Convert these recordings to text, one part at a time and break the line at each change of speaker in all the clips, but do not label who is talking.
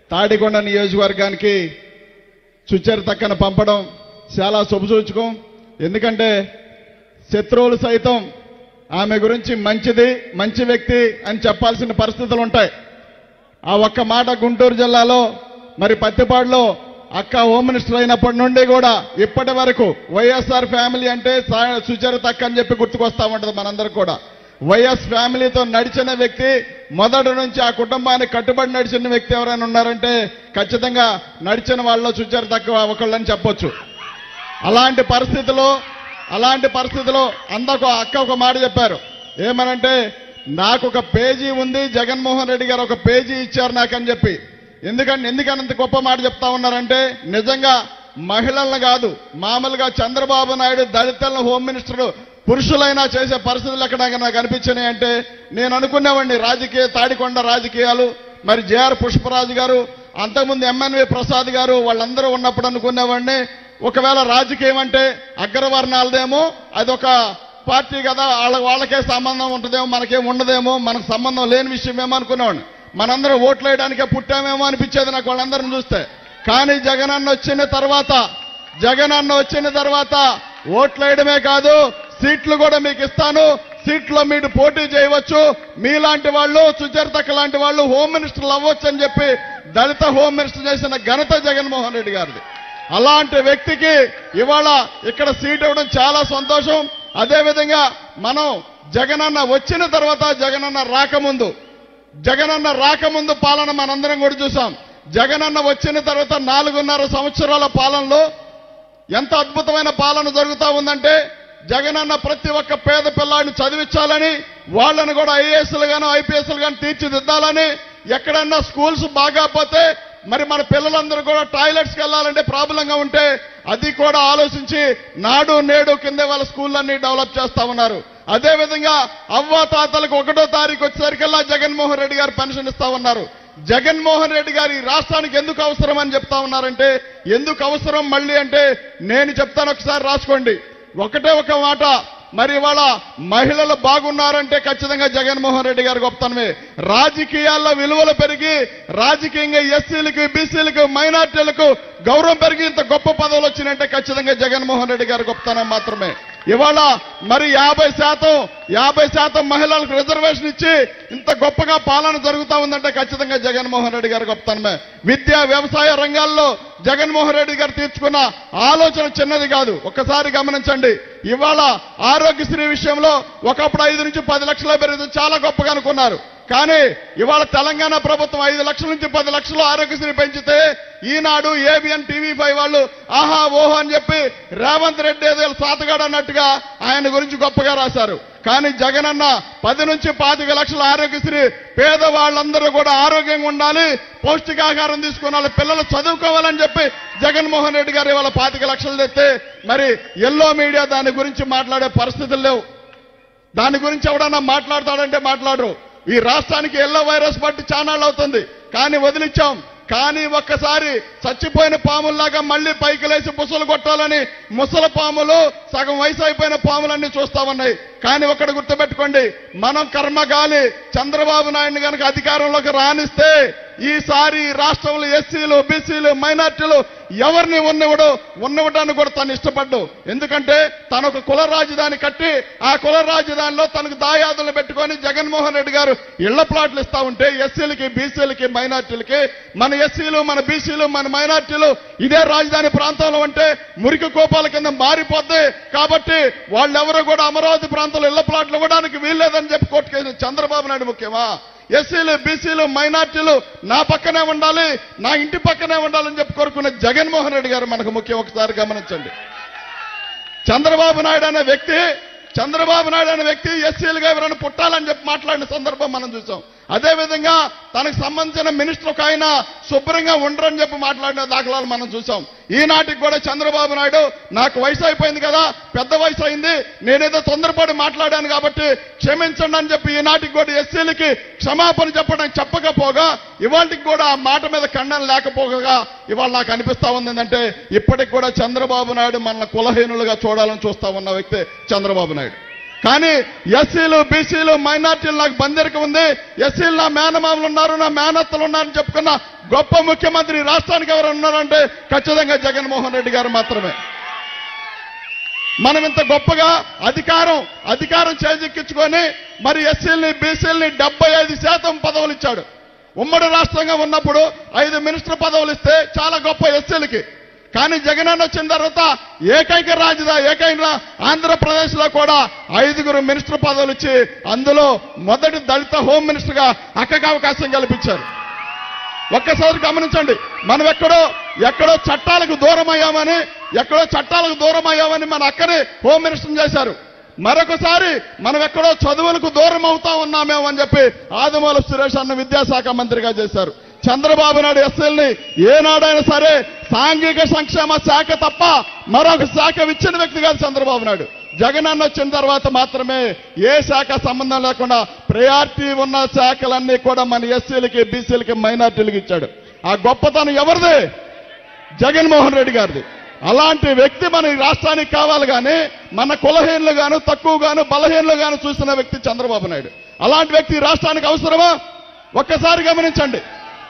తాడికొండ నియోజకవర్గానికి సుచరితక్కను పంపడం చాలా శుభసూచకం ఎందుకంటే శత్రువులు సైతం ఆమె గురించి మంచిది మంచి వ్యక్తి అని చెప్పాల్సిన పరిస్థితులు ఉంటాయి ఆ ఒక్క మాట గుంటూరు జిల్లాలో మరి పత్తిపాడులో అక్క హోమ్ మినిస్టర్ అయినప్పటి నుండి కూడా ఇప్పటి వరకు వైఎస్ఆర్ ఫ్యామిలీ అంటే సా- సుచరిత అక్క అని చెప్పి గుర్తుకొస్తా ఉంటది మనందరికి కూడా వైఎస్ ఫ్యామిలీతో నడిచిన వ్యక్తి మొదటి నుంచి ఆ కుటుంబానికి కట్టుబడి నడిచిన వ్యక్తి ఎవరైనా ఉన్నారంటే ఖచ్చితంగా నడిచిన వాళ్ళలో సుచరిత అక్క ఒకళ్ళని చెప్పొచ్చు అలాంటి పరిస్థితిలో అలాంటి పరిస్థితిలో అందకు అక్క ఒక మాట చెప్పారు ఏమనంటే నాకు ఒక పేజీ ఉంది జగన్మోహన్ రెడ్డి గారు ఒక పేజీ ఇచ్చారు నాకని చెప్పి ఎందుకంటే ఎందుకని అంత గొప్ప మాట చెప్తా ఉన్నారంటే నిజంగా మహిళలను కాదు మామూలుగా చంద్రబాబు నాయుడు దళితులను హోమ్ మినిస్టర్ పురుషులైనా చేసే పరిస్థితులు ఎక్కడ నాకు అనిపించినాయి అంటే నేను అనుకునేవాడిని రాజకీయ తాడికొండ రాజకీయాలు మరి జేఆర్ పుష్పరాజు గారు అంతకుముందు ఎంఎన్వి ప్రసాద్ గారు వాళ్ళందరూ ఉన్నప్పుడు అనుకునేవాడిని ఒకవేళ రాజకీయం అంటే అగ్రవర్ణాలదేమో అదొక పార్టీ కదా వాళ్ళ వాళ్ళకే సంబంధం ఉంటుందేమో మనకేం ఉండదేమో మనకు సంబంధం లేని విషయమేమో అనుకునేవాడిని మనందరం ఓట్లు వేయడానికే పుట్టామేమో అనిపించేది నాకు వాళ్ళందరిని చూస్తే కానీ జగనన్న వచ్చిన తర్వాత జగనన్న వచ్చిన తర్వాత ఓట్లు వేయడమే కాదు సీట్లు కూడా మీకు ఇస్తాను సీట్లో మీరు పోటీ చేయవచ్చు మీలాంటి వాళ్ళు సుచరితక్క లాంటి వాళ్ళు హోమ్ మినిస్టర్లు అవ్వచ్చు అని చెప్పి దళిత హోమ్ మినిస్టర్ చేసిన ఘనత జగన్మోహన్ రెడ్డి గారిది అలాంటి వ్యక్తికి ఇవాళ ఇక్కడ సీట్ ఇవ్వడం చాలా సంతోషం అదేవిధంగా మనం జగనన్న వచ్చిన తర్వాత జగనన్న రాకముందు జగనన్న రాకముందు పాలన మనందరం కూడా చూసాం జగనన్న వచ్చిన తర్వాత నాలుగున్నర సంవత్సరాల పాలనలో ఎంత అద్భుతమైన పాలన జరుగుతా ఉందంటే జగనన్న ప్రతి ఒక్క పేద పిల్లాడిని చదివించాలని వాళ్ళని కూడా ఐఏఎస్లు గాను ఐపీఎస్లు గాను తీర్చిదిద్దాలని ఎక్కడన్నా స్కూల్స్ బాగా పోతే మరి మన పిల్లలందరూ కూడా టాయిలెట్స్కి వెళ్ళాలంటే ప్రాబ్లంగా ఉంటే అది కూడా ఆలోచించి నాడు నేడు కింద వాళ్ళ స్కూళ్ళన్నీ డెవలప్ చేస్తా ఉన్నారు అదేవిధంగా అవ్వ తాతలకు ఒకటో తారీఖు వచ్చేసరికల్లా జగన్మోహన్ రెడ్డి గారు పెన్షన్ ఇస్తా ఉన్నారు జగన్మోహన్ రెడ్డి గారు ఈ రాష్ట్రానికి ఎందుకు అవసరం అని చెప్తా ఉన్నారంటే ఎందుకు అవసరం మళ్ళీ అంటే నేను చెప్తాను ఒకసారి రాసుకోండి ఒకటే ఒక మాట మరి ఇవాళ మహిళలు బాగున్నారంటే ఖచ్చితంగా జగన్మోహన్ రెడ్డి గారి గొప్పతనమే రాజకీయాల్లో విలువలు పెరిగి రాజకీయంగా ఎస్సీలకు బీసీలకు మైనార్టీలకు గౌరవం పెరిగి ఇంత గొప్ప పదవులు వచ్చినాయంటే ఖచ్చితంగా జగన్మోహన్ రెడ్డి గారి గొప్పతనం మాత్రమే ఇవాళ మరి యాభై శాతం యాభై శాతం మహిళలకు రిజర్వేషన్ ఇచ్చి ఇంత గొప్పగా పాలన జరుగుతా ఉందంటే ఖచ్చితంగా జగన్మోహన్ రెడ్డి గారి గొప్పతనమే విద్యా వ్యవసాయ రంగాల్లో జగన్మోహన్ రెడ్డి గారు తీర్చుకున్న ఆలోచన చిన్నది కాదు ఒక్కసారి గమనించండి ఇవాళ ఆరోగ్యశ్రీ విషయంలో ఒకప్పుడు ఐదు నుంచి పది లక్షల పెరిగింది చాలా గొప్పగా అనుకున్నారు కానీ ఇవాళ తెలంగాణ ప్రభుత్వం ఐదు లక్షల నుంచి పది లక్షలు ఆరోగ్యశ్రీ పెంచితే ఈనాడు ఏబిఎన్ టీవీ ఫైవ్ వాళ్ళు ఆహా ఓహో అని చెప్పి రేవంత్ రెడ్డి ఏదో సాతగాడు అన్నట్టుగా ఆయన గురించి గొప్పగా రాశారు కానీ జగనన్న పది నుంచి పాతిక లక్షల ఆరోగ్యశ్రీ పేదవాళ్ళందరూ కూడా ఆరోగ్యంగా ఉండాలి పౌష్టికాహారం తీసుకోవాలి పిల్లలు చదువుకోవాలని చెప్పి జగన్మోహన్ రెడ్డి గారు ఇవాళ పాతిక లక్షలు తెస్తే మరి ఎల్లో మీడియా దాని గురించి మాట్లాడే పరిస్థితులు లేవు దాని గురించి ఎవడన్నా మాట్లాడతాడంటే మాట్లాడరు ఈ రాష్ట్రానికి ఎల్లో వైరస్ బట్టి చానాళ్ళు అవుతుంది కానీ వదిలిచ్చాం కానీ ఒక్కసారి చచ్చిపోయిన పాముల్లాగా మళ్ళీ పైకి లేచి బుసలు కొట్టాలని ముసల పాములు సగం వయసు అయిపోయిన పాములన్నీ చూస్తా ఉన్నాయి కానీ ఒకటి గుర్తుపెట్టుకోండి మనం కర్మగాలి చంద్రబాబు నాయుడు కనుక అధికారంలోకి రానిస్తే ఈసారి ఈ రాష్ట్రంలో ఎస్సీలు బీసీలు మైనార్టీలు ఎవరిని ఉన్నవాడు ఉన్నవటాన్ని కూడా తను ఇష్టపడ్డు ఎందుకంటే తను ఒక కుల రాజధాని కట్టి ఆ కుల రాజధానిలో తనకు దాయాదులు పెట్టుకొని జగన్మోహన్ రెడ్డి గారు ఇళ్ల ప్లాట్లు ఇస్తా ఉంటే ఎస్సీలకి బీసీలకి మైనార్టీలకి మన ఎస్సీలు మన బీసీలు మన మైనార్టీలు ఇదే రాజధాని ప్రాంతంలో ఉంటే మురికి కోపాల కింద మారిపోద్ది కాబట్టి వాళ్ళెవరూ కూడా అమరావతి ప్రాంతంలో ఇళ్ల ప్లాట్లు ఇవ్వడానికి వీల్లేదని చెప్పి కోర్టుకేసిన చంద్రబాబు నాయుడు ముఖ్యమా ఎస్సీలు బీసీలు మైనార్టీలు నా పక్కనే ఉండాలి నా ఇంటి పక్కనే ఉండాలని చెప్పి కోరుకున్న జగన్మోహన్ రెడ్డి గారు మనకు ముఖ్యం ఒకసారి గమనించండి చంద్రబాబు నాయుడు అనే వ్యక్తి చంద్రబాబు నాయుడు అనే వ్యక్తి ఎస్సీలుగా ఎవరైనా పుట్టాలని చెప్పి మాట్లాడిన సందర్భం మనం చూసాం అదేవిధంగా తనకు సంబంధించిన మినిస్టర్ ఒక ఆయన శుభ్రంగా ఉండరని చెప్పి మాట్లాడిన దాఖలాలు మనం చూసాం ఈనాటికి కూడా చంద్రబాబు నాయుడు నాకు వయసు అయిపోయింది కదా పెద్ద వయసు అయింది నేనేదో తొందరపడి మాట్లాడాను కాబట్టి క్షమించండి అని చెప్పి ఈనాటికి కూడా ఎస్సీలకి క్షమాపణ చెప్పడం చెప్పకపోగా ఇవాళకి కూడా ఆ మాట మీద ఖండన లేకపోగా ఇవాళ నాకు అనిపిస్తా ఉంది ఏంటంటే ఇప్పటికి కూడా చంద్రబాబు నాయుడు మన కులహీనులుగా చూడాలని చూస్తా ఉన్న వ్యక్తి చంద్రబాబు నాయుడు కానీ ఎస్సీలు బీసీలు మైనార్టీలు నాకు బందరిక ఉంది ఎస్సీలు నా మేనమామలు ఉన్నారు నా మేనత్తలు ఉన్నారని చెప్పుకున్న గొప్ప ముఖ్యమంత్రి ఈ రాష్ట్రానికి ఎవరు ఉన్నారంటే ఖచ్చితంగా జగన్మోహన్ రెడ్డి గారు మాత్రమే మనం ఇంత గొప్పగా అధికారం అధికారం చేజెక్కించుకొని మరి ఎస్సీలని బీసీలని డెబ్బై ఐదు శాతం పదవులు ఇచ్చాడు ఉమ్మడి రాష్ట్రంగా ఉన్నప్పుడు ఐదు మినిస్టర్ పదవులు ఇస్తే చాలా గొప్ప ఎస్సీలకి కానీ జగనన్న వచ్చిన తర్వాత ఏకైక రాజధాని ఏకైక ఆంధ్రప్రదేశ్ లో కూడా ఐదుగురు మినిస్టర్ పదవులు ఇచ్చి అందులో మొదటి దళిత హోమ్ మినిస్టర్ గా అక్కకి అవకాశం కల్పించారు ఒక్కసారి గమనించండి మనం ఎక్కడో ఎక్కడో చట్టాలకు దూరం అయ్యామని ఎక్కడో చట్టాలకు దూరం అయ్యామని మన అక్కని హోమ్ మినిస్టర్ చేశారు మరొకసారి మనం ఎక్కడో చదువులకు దూరం అవుతా ఉన్నామేమో అని చెప్పి ఆదిమూల సురేష్ అన్న విద్యాశాఖ మంత్రిగా చేశారు చంద్రబాబు నాయుడు ఎస్ఎల్ని ఏనాడైనా సరే సాంఘిక సంక్షేమ శాఖ తప్ప మరొక శాఖ ఇచ్చిన వ్యక్తి కాదు చంద్రబాబు నాయుడు జగన్ అన్న వచ్చిన తర్వాత మాత్రమే ఏ శాఖ సంబంధం లేకుండా ప్రయారిటీ ఉన్న శాఖలన్నీ కూడా మన ఎస్సీలకి బీసీలకి మైనార్టీలకి ఇచ్చాడు ఆ గొప్పతనం ఎవరిది జగన్మోహన్ రెడ్డి గారిది అలాంటి వ్యక్తి మన ఈ రాష్ట్రానికి కావాలి కానీ మన కులహీనులు గాను తక్కువ గాను బలహీనులు గాను చూసిన వ్యక్తి చంద్రబాబు నాయుడు అలాంటి వ్యక్తి ఈ రాష్ట్రానికి అవసరమా ఒక్కసారి గమనించండి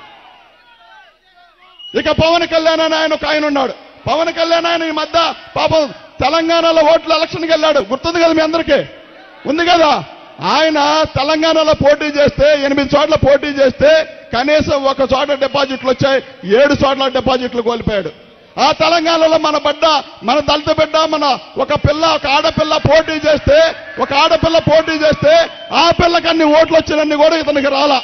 ఇక పవన్ కళ్యాణ్ అని ఆయన ఒక ఆయన ఉన్నాడు పవన్ కళ్యాణ్ ఆయన ఈ మధ్య పాపం తెలంగాణలో ఓట్ల ఎలక్షన్కి వెళ్ళాడు గుర్తుంది కదా మీ అందరికీ ఉంది కదా ఆయన తెలంగాణలో పోటీ చేస్తే ఎనిమిది చోట్ల పోటీ చేస్తే కనీసం ఒక చోట డిపాజిట్లు వచ్చాయి ఏడు చోట్ల డిపాజిట్లు కోల్పోయాడు ఆ తెలంగాణలో మన బిడ్డ మన దళిత బిడ్డ మన ఒక పిల్ల ఒక ఆడపిల్ల పోటీ చేస్తే ఒక ఆడపిల్ల పోటీ చేస్తే ఆ పిల్లకి అన్ని ఓట్లు వచ్చినన్ని కూడా ఇతనికి రాలా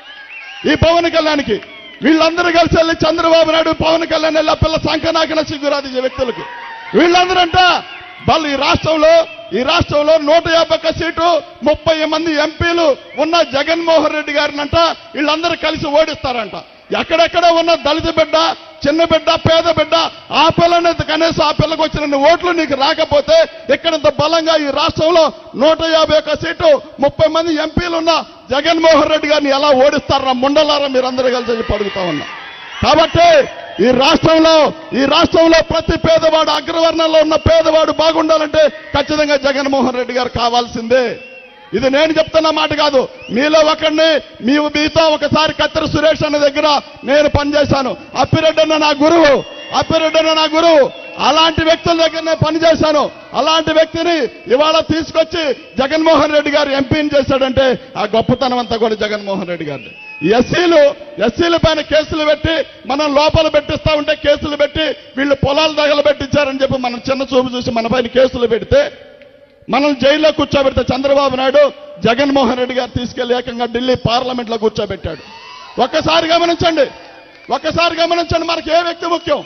ఈ పవన్ కళ్యాణ్కి వీళ్ళందరూ కలిసి వెళ్ళి చంద్రబాబు నాయుడు పవన్ కళ్యాణ్ వెళ్ళి ఆ పిల్ల సంకనాకిన సిగ్గురాది ఈ వ్యక్తులకి వీళ్ళందరంట వాళ్ళు ఈ రాష్ట్రంలో ఈ రాష్ట్రంలో నూట యాభై ఒక్క సీటు ముప్పై మంది ఎంపీలు ఉన్న జగన్మోహన్ రెడ్డి గారినంట వీళ్ళందరూ కలిసి ఓడిస్తారంట ఎక్కడెక్కడ ఉన్న దళిత బిడ్డ చిన్న బిడ్డ పేద బిడ్డ ఆ పిల్లని కనీసం ఆ పిల్లకు వచ్చిన ఓట్లు నీకు రాకపోతే ఇక్కడంత బలంగా ఈ రాష్ట్రంలో నూట యాభై ఒక్క సీటు ముప్పై మంది ఎంపీలు ఉన్న జగన్మోహన్ రెడ్డి గారిని ఎలా ఓడిస్తారా ముండలారా మీరందరూ కలిసి చెప్పి అడుగుతా ఉన్నా కాబట్టి ఈ రాష్ట్రంలో ఈ రాష్ట్రంలో ప్రతి పేదవాడు అగ్రవర్ణంలో ఉన్న పేదవాడు బాగుండాలంటే ఖచ్చితంగా జగన్మోహన్ రెడ్డి గారు కావాల్సిందే ఇది నేను చెప్తున్న మాట కాదు మీలో ఒకరిని మీ మీతో ఒకసారి కత్తెర సురేష్ అన్న దగ్గర నేను పనిచేశాను అప్పిరెడ్డి అన్న నా గురువు అప్పిరెడ్డి అన్న నా గురువు అలాంటి వ్యక్తుల దగ్గర నేను పనిచేశాను అలాంటి వ్యక్తిని ఇవాళ తీసుకొచ్చి జగన్మోహన్ రెడ్డి గారు ఎంపీని చేశాడంటే ఆ గొప్పతనం అంతా కూడా జగన్మోహన్ రెడ్డి గారిది ఎస్సీలు ఎస్సీల పైన కేసులు పెట్టి మనం లోపల పెట్టిస్తా ఉంటే కేసులు పెట్టి వీళ్ళు పొలాలు తగలబెట్టించారని చెప్పి మనం చిన్న చూపు చూసి మన పైన కేసులు పెడితే మనం జైల్లో కూర్చోబెడితే చంద్రబాబు నాయుడు జగన్మోహన్ రెడ్డి గారు తీసుకెళ్లి ఏకంగా ఢిల్లీ పార్లమెంట్ లో కూర్చోబెట్టాడు ఒక్కసారి గమనించండి ఒక్కసారి గమనించండి మనకి ఏ వ్యక్తి ముఖ్యం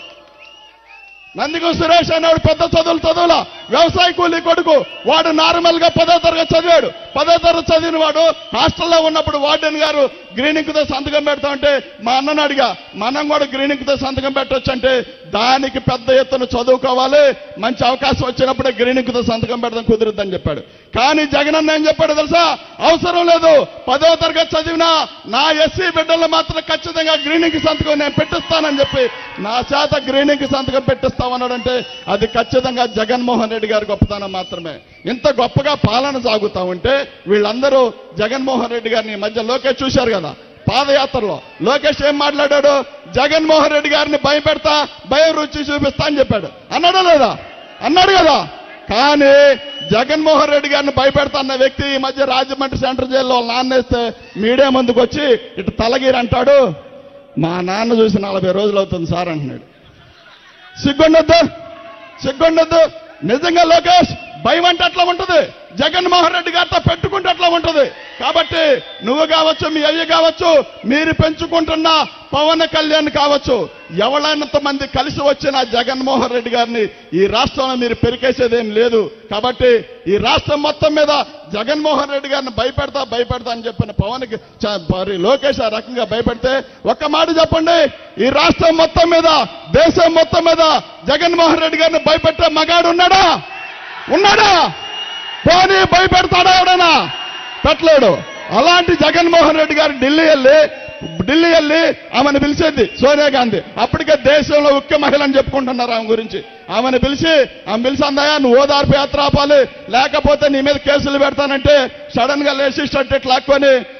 నందిగం సురేష్ అనేవాడు పెద్ద చదువులు చదువుల వ్యవసాయ కూలీ కొడుకు వాడు నార్మల్ గా పదో తరగతి చదివాడు పదో తరగతి చదివిన వాడు హాస్టల్లో ఉన్నప్పుడు వార్డెన్ గారు గ్రీనింగ్ తో సంతకం పెడతా ఉంటే మా అన్నను అడిగా మనం కూడా గ్రీనింగ్ తో సంతకం పెట్టొచ్చు అంటే దానికి పెద్ద ఎత్తున చదువుకోవాలి మంచి అవకాశం వచ్చినప్పుడే గ్రీనింగ్ తో సంతకం పెడదాం కుదురుద్దని చెప్పాడు కానీ జగన్ అన్న ఏం చెప్పాడు తెలుసా అవసరం లేదు పదో తరగతి చదివినా నా ఎస్సీ బిడ్డలు మాత్రం ఖచ్చితంగా గ్రీనింగ్ సంతకం నేను పెట్టిస్తానని చెప్పి నా చేత గ్రీనింగ్ సంతకం పెట్టిస్తామన్నాడంటే అది ఖచ్చితంగా జగన్మోహన్ రెడ్డి గారి గొప్పతనం మాత్రమే ఇంత గొప్పగా పాలన సాగుతా ఉంటే వీళ్ళందరూ జగన్మోహన్ రెడ్డి గారిని ఈ మధ్య లోకేష్ చూశారు కదా పాదయాత్రలో లోకేష్ ఏం మాట్లాడాడు జగన్మోహన్ రెడ్డి గారిని భయపెడతా భయం రుచి చూపిస్తా అని చెప్పాడు అన్నాడా లేదా అన్నాడు కదా కానీ జగన్మోహన్ రెడ్డి గారిని భయపెడతా అన్న వ్యక్తి ఈ మధ్య రాజమండ్రి సెంట్రల్ జైల్లో వాళ్ళ నాన్న వేస్తే మీడియా ముందుకు వచ్చి ఇటు తలగిరి అంటాడు మా నాన్న చూసి నలభై రోజులు అవుతుంది సార్ అంటున్నాడు సిగ్గుండొద్దు సిగ్గుండొద్దు నిజంగా లోకేష్ భయం అంటే అట్లా ఉంటుంది జగన్మోహన్ రెడ్డి గారితో పెట్టుకుంటే అట్లా ఉంటుంది కాబట్టి నువ్వు కావచ్చు మీ అయ్య కావచ్చు మీరు పెంచుకుంటున్న పవన్ కళ్యాణ్ కావచ్చు ఎవరైనంత మంది కలిసి వచ్చిన జగన్మోహన్ రెడ్డి గారిని ఈ రాష్ట్రంలో మీరు పెరికేసేదేం లేదు కాబట్టి ఈ రాష్ట్రం మొత్తం మీద జగన్మోహన్ రెడ్డి గారిని భయపెడతా భయపెడతా అని చెప్పిన పవన్కి చ- మరి లోకేష్ ఆ రకంగా భయపెడితే ఒక్క మాట చెప్పండి ఈ రాష్ట్రం మొత్తం మీద దేశం మొత్తం మీద జగన్మోహన్ రెడ్డి గారిని భయపెట్టే మగాడు ఉన్నాడా ఉన్నాడా పోనీ భయపెడతాడా ఎవడైనా పెట్టలేడు అలాంటి జగన్మోహన్ రెడ్డి గారు ఢిల్లీ వెళ్ళి ఢిల్లీ వెళ్ళి ఆమెను పిలిచేది సోనియా గాంధీ అప్పటికే దేశంలో ముఖ్య మహిళ అని చెప్పుకుంటున్నారు ఆమె గురించి ఆమెను పిలిచి ఆమె పిలిచి అందయా నువ్వు ఓదార్పు యాత్ర ఆపాలి లేకపోతే నీ మీద కేసులు పెడతానంటే సడన్ గా లేచి షర్ట్ లాక్కొని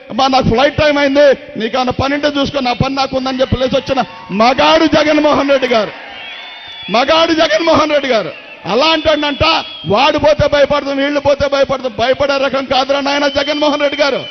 అమ్మా నాకు ఫ్లైట్ టైం అయింది నీకు అన్న పని ఉంటే చూసుకో నా పని నాకు ఉందని చెప్పి లేచి వచ్చిన మగాడు జగన్మోహన్ రెడ్డి గారు మగాడు జగన్మోహన్ రెడ్డి గారు అలాంటి వాడు పోతే భయపడతాం వీళ్ళు పోతే భయపడతాం భయపడే రకం కాదురా నాయన జగన్మోహన్ రెడ్డి గారు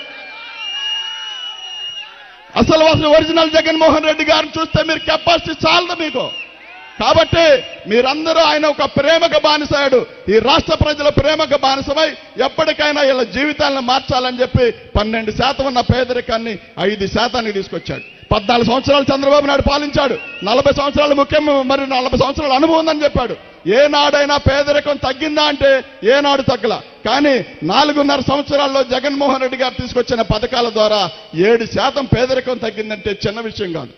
అసలు అసలు ఒరిజినల్ జగన్మోహన్ రెడ్డి గారిని చూస్తే మీరు కెపాసిటీ చాలదు మీకు కాబట్టి మీరందరూ ఆయన ఒక ప్రేమకు బానిసాడు ఈ రాష్ట్ర ప్రజల ప్రేమకు బానిసమై ఎప్పటికైనా ఇలా జీవితాలను మార్చాలని చెప్పి పన్నెండు శాతం ఉన్న పేదరికాన్ని ఐదు శాతానికి తీసుకొచ్చాడు పద్నాలుగు సంవత్సరాలు చంద్రబాబు నాయుడు పాలించాడు నలభై సంవత్సరాలు ముఖ్యం మరి నలభై సంవత్సరాల అనుభవం ఉందని చెప్పాడు ఏనాడైనా పేదరికం తగ్గిందా అంటే ఏనాడు తగ్గల కానీ నాలుగున్నర సంవత్సరాల్లో జగన్మోహన్ రెడ్డి గారు తీసుకొచ్చిన పథకాల ద్వారా ఏడు శాతం పేదరికం తగ్గిందంటే చిన్న విషయం కాదు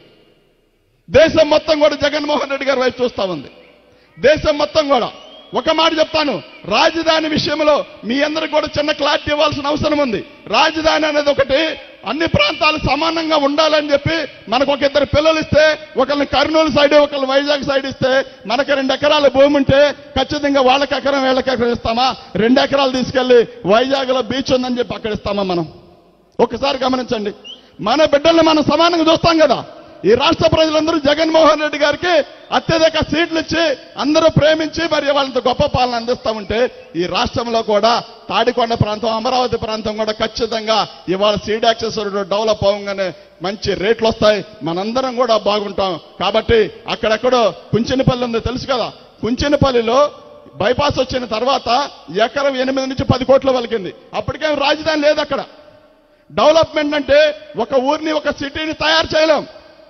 దేశం మొత్తం కూడా జగన్మోహన్ రెడ్డి గారి వైపు చూస్తా ఉంది దేశం మొత్తం కూడా ఒక మాట చెప్తాను రాజధాని విషయంలో మీ అందరికి కూడా చిన్న క్లారిటీ ఇవ్వాల్సిన అవసరం ఉంది రాజధాని అనేది ఒకటి అన్ని ప్రాంతాలు సమానంగా ఉండాలని చెప్పి మనకు ఒక ఇద్దరు పిల్లలు ఇస్తే ఒకరిని కర్నూలు సైడ్ ఒకరిని వైజాగ్ సైడ్ ఇస్తే మనకి రెండు ఎకరాల భూమి ఉంటే ఖచ్చితంగా వాళ్ళకి ఎకరం వీళ్ళకి ఎకరం ఇస్తామా రెండు ఎకరాలు తీసుకెళ్లి వైజాగ్ లో బీచ్ ఉందని చెప్పి అక్కడ ఇస్తామా మనం ఒకసారి గమనించండి మన బిడ్డల్ని మనం సమానంగా చూస్తాం కదా ఈ రాష్ట్ర ప్రజలందరూ జగన్మోహన్ రెడ్డి గారికి అత్యధిక సీట్లు ఇచ్చి అందరూ ప్రేమించి మరి వాళ్ళతో గొప్ప పాలన అందిస్తా ఉంటే ఈ రాష్ట్రంలో కూడా తాడికొండ ప్రాంతం అమరావతి ప్రాంతం కూడా ఖచ్చితంగా ఇవాళ సీడ్ యాక్సెస్ డెవలప్ అవ్వగానే మంచి రేట్లు వస్తాయి మనందరం కూడా బాగుంటాం కాబట్టి అక్కడెక్కడో కుంచెనపల్లి ఉంది తెలుసు కదా కుంచెనపల్లిలో బైపాస్ వచ్చిన తర్వాత ఎకరం ఎనిమిది నుంచి పది కోట్లు వలికింది అప్పటికేం రాజధాని లేదు అక్కడ డెవలప్మెంట్ అంటే ఒక ఊరిని ఒక సిటీని తయారు చేయలేం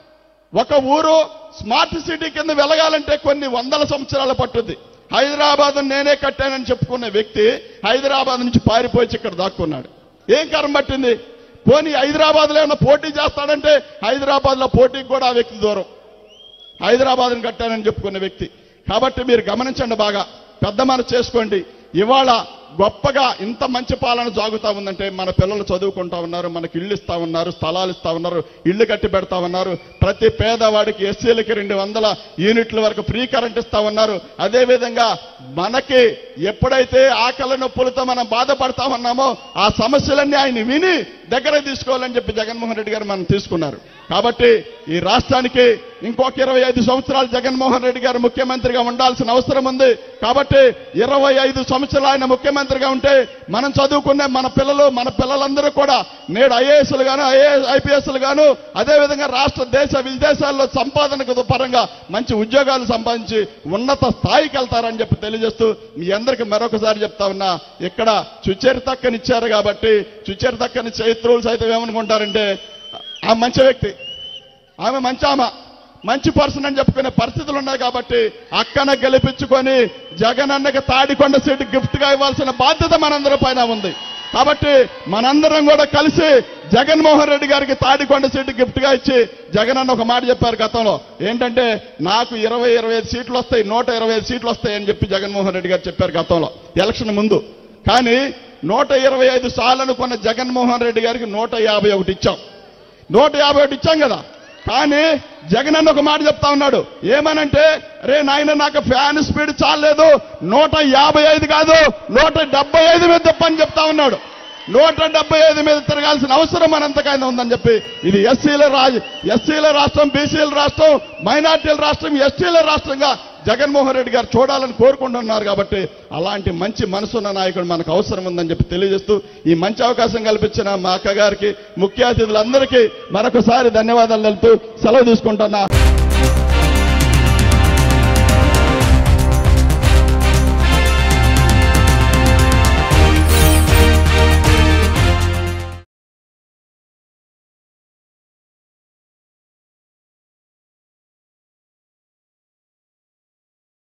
ఒక ఊరు స్మార్ట్ సిటీ కింద వెలగాలంటే కొన్ని వందల సంవత్సరాలు పట్టుద్ది హైదరాబాద్ నేనే కట్టానని చెప్పుకున్న వ్యక్తి హైదరాబాద్ నుంచి పారిపోయి ఇక్కడ దాక్కున్నాడు ఏం కరం పట్టింది పోనీ హైదరాబాద్ లో ఏమన్నా పోటీ చేస్తాడంటే హైదరాబాద్ లో పోటీకి కూడా ఆ వ్యక్తి దూరం హైదరాబాద్ని కట్టానని చెప్పుకున్న వ్యక్తి కాబట్టి మీరు గమనించండి బాగా పెద్ద మనసు చేసుకోండి ఇవాళ గొప్పగా ఇంత మంచి పాలన సాగుతా ఉందంటే మన పిల్లలు చదువుకుంటా ఉన్నారు మనకి ఇల్లు ఇస్తా ఉన్నారు స్థలాలు ఇస్తా ఉన్నారు ఇల్లు కట్టి పెడతా ఉన్నారు ప్రతి పేదవాడికి ఎస్సీలకి రెండు వందల యూనిట్ల వరకు ఫ్రీ కరెంట్ ఇస్తా ఉన్నారు అదేవిధంగా మనకి ఎప్పుడైతే ఆకలి నొప్పులతో మనం బాధపడతా ఉన్నామో ఆ సమస్యలన్నీ ఆయన విని దగ్గర తీసుకోవాలని చెప్పి జగన్మోహన్ రెడ్డి గారు మనం తీసుకున్నారు కాబట్టి ఈ రాష్ట్రానికి ఇంకొక ఇరవై ఐదు సంవత్సరాలు జగన్మోహన్ రెడ్డి గారు ముఖ్యమంత్రిగా ఉండాల్సిన అవసరం ఉంది కాబట్టి ఇరవై ఐదు సంవత్సరాలు ఆయన ముఖ్యమంత్రిగా ఉంటే మనం చదువుకునే మన పిల్లలు మన పిల్లలందరూ కూడా నేడు ఐఏఎస్లు గాను ఐఏఎస్ ఐపీఎస్లు గాను అదేవిధంగా రాష్ట్ర దేశ విదేశాల్లో సంపాదనకు పరంగా మంచి ఉద్యోగాలు సంపాదించి ఉన్నత స్థాయికి వెళ్తారని చెప్పి తెలియజేస్తూ మీ అందరికి మరొకసారి చెప్తా ఉన్నా ఇక్కడ చుచ్చేరితక్కనిచ్చారు కాబట్టి చుచ్చేరితక్కని చైత్రులు సైతం ఏమనుకుంటారంటే ఆ మంచి వ్యక్తి ఆమె మంచి ఆమె మంచి పర్సన్ అని చెప్పుకునే పరిస్థితులు ఉన్నాయి కాబట్టి అక్కన గెలిపించుకొని జగన్ అన్నకి తాడికొండ సీటు గిఫ్ట్ గా ఇవ్వాల్సిన బాధ్యత మనందరి పైన ఉంది కాబట్టి మనందరం కూడా కలిసి జగన్మోహన్ రెడ్డి గారికి తాడికొండ సీటు గిఫ్ట్ గా ఇచ్చి జగన్ అన్న ఒక మాట చెప్పారు గతంలో ఏంటంటే నాకు ఇరవై ఇరవై ఐదు సీట్లు వస్తాయి నూట ఇరవై ఐదు సీట్లు వస్తాయి అని చెప్పి జగన్మోహన్ రెడ్డి గారు చెప్పారు గతంలో ఎలక్షన్ ముందు కానీ నూట ఇరవై ఐదు సార్లు అనుకున్న జగన్మోహన్ రెడ్డి గారికి నూట యాభై ఒకటి ఇచ్చాం నూట యాభై ఒకటి ఇచ్చాం కదా కానీ జగన్ అన్న ఒక మాట చెప్తా ఉన్నాడు ఏమనంటే రే నాయన నాకు ఫ్యాన్ స్పీడ్ చాలేదు నూట యాభై ఐదు కాదు నూట డెబ్బై ఐదు మీద తప్పని చెప్తా ఉన్నాడు నూట డెబ్బై ఐదు మీద తిరగాల్సిన అవసరం మనంతకైనా ఉందని చెప్పి ఇది ఎస్సీల రాజ్ ఎస్సీల రాష్ట్రం బీసీల రాష్ట్రం మైనార్టీల రాష్ట్రం ఎస్టీల రాష్ట్రంగా జగన్మోహన్ రెడ్డి గారు చూడాలని కోరుకుంటున్నారు కాబట్టి అలాంటి మంచి మనసున్న నాయకుడు మనకు అవసరం ఉందని చెప్పి తెలియజేస్తూ ఈ మంచి అవకాశం కల్పించిన మా అక్క గారికి ముఖ్య అతిథులందరికీ మరొకసారి ధన్యవాదాలు తెలుపుతూ సెలవు తీసుకుంటున్నా